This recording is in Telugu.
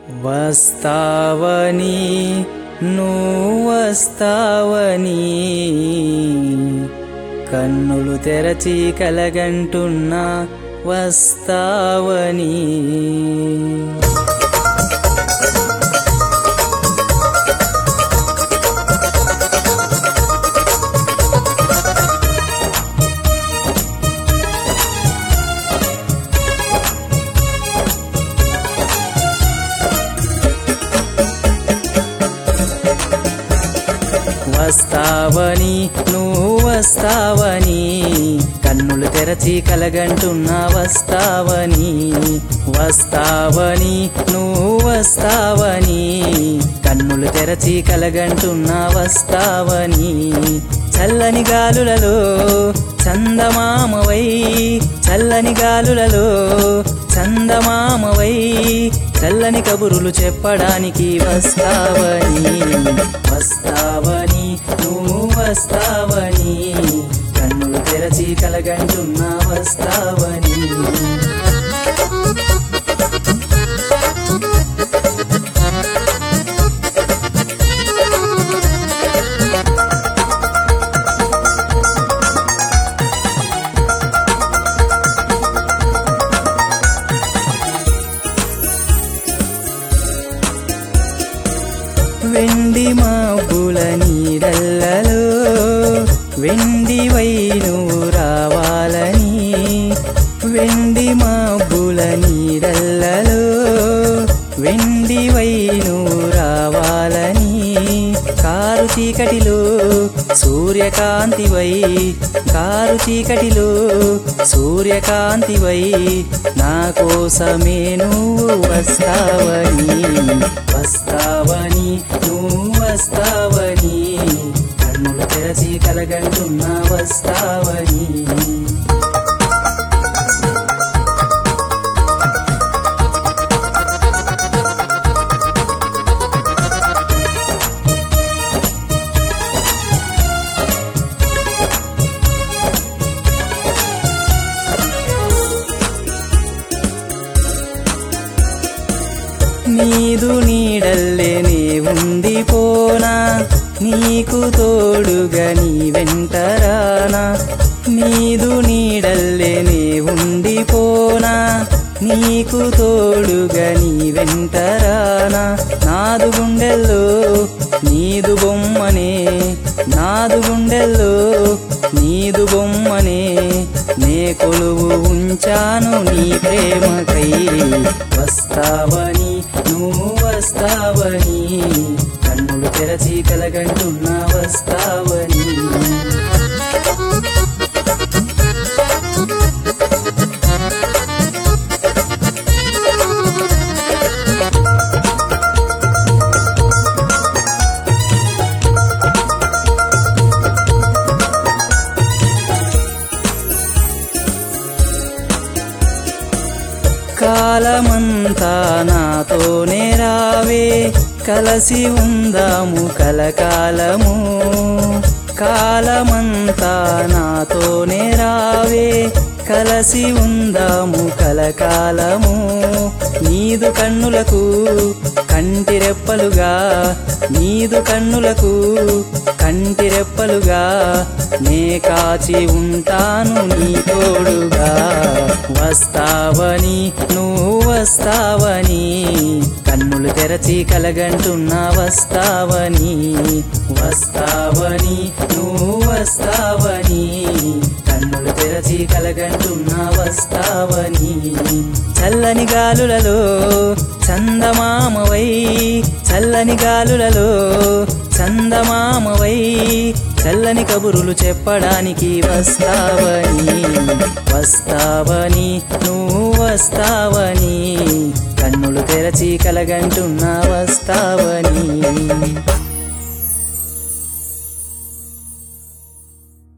వస్తావని నువ్వస్తావని కన్నులు తెరచి కలగంటున్నా వస్తావని వస్తావని నువ్వు వస్తావని కన్నులు తెరచి కలగంటున్నా వస్తావని వస్తావని నువ్వు వస్తావని కన్నులు తెరచి కలగంటున్నా వస్తావని చల్లని గాలులలో చందమామవై చల్లని గాలులలో చందమామవై చల్లని కబురులు చెప్పడానికి వస్తావని వస్తావని నువ్వు వస్తావని కన్నులు తెరచి కలగంటున్నా వస్తావని వెండి మాబుల నీడల్లలో వెండి నువ్వు రావాలని వెండి మాబుల నీడల్లలో వెండి నువ్వు రావాలని కారు చీకటిలో సూర్యకాంతివై కారు చీకటిలో సూర్యకాంతివై నా కోసమే నువ్వు వస్తావని వస్తావని నువ్వు వస్తావని కన్నులు తెరచి కలగంటున్నా వస్తావని నీదు నీడల్లే నీ ఉంది పోనా నీకు తోడుగా నీ వెంటరానా నీదు నీడల్లే నీ ఉంది పోనా నీకు తోడుగా నీ వెంటరానా నాదు గుండెల్లో నీదు బొమ్మనే నాదు గుండెల్లో నీదు బొమ్మనే నే కొలువు ఉంచాను నీ ప్రేమకై వస్తావని నువ్వు వస్తావని కన్నులు తెరచి కలగంటున్నా వస్తావని కాలమంతా నాతోనే రావే కలసి ఉందాము కలకాలము కాలమంతా నాతోనే రావే కలసి ఉందాము కలకాలము నీదు కన్నులకు కంటిరెప్పలుగా నీదు కన్నులకు కంటిరెప్పలుగా నే కాచి ఉంటాను నీ తోడుగా వస్తావని నువ్వు వస్తావని కన్నులు తెరచి కలగంటున్నా వస్తావని వస్తావని నువ్వు వస్తావని కన్నులు తెరచి కలగంటున్నా వస్తావని చల్లని గాలులలో చందమామవై చల్లని గాలులలో చందమామవై చల్లని కబురులు చెప్పడానికి వస్తావని వస్తావని నువ్వు వస్తావని కన్నులు తెరచి కలగంటున్నా వస్తావని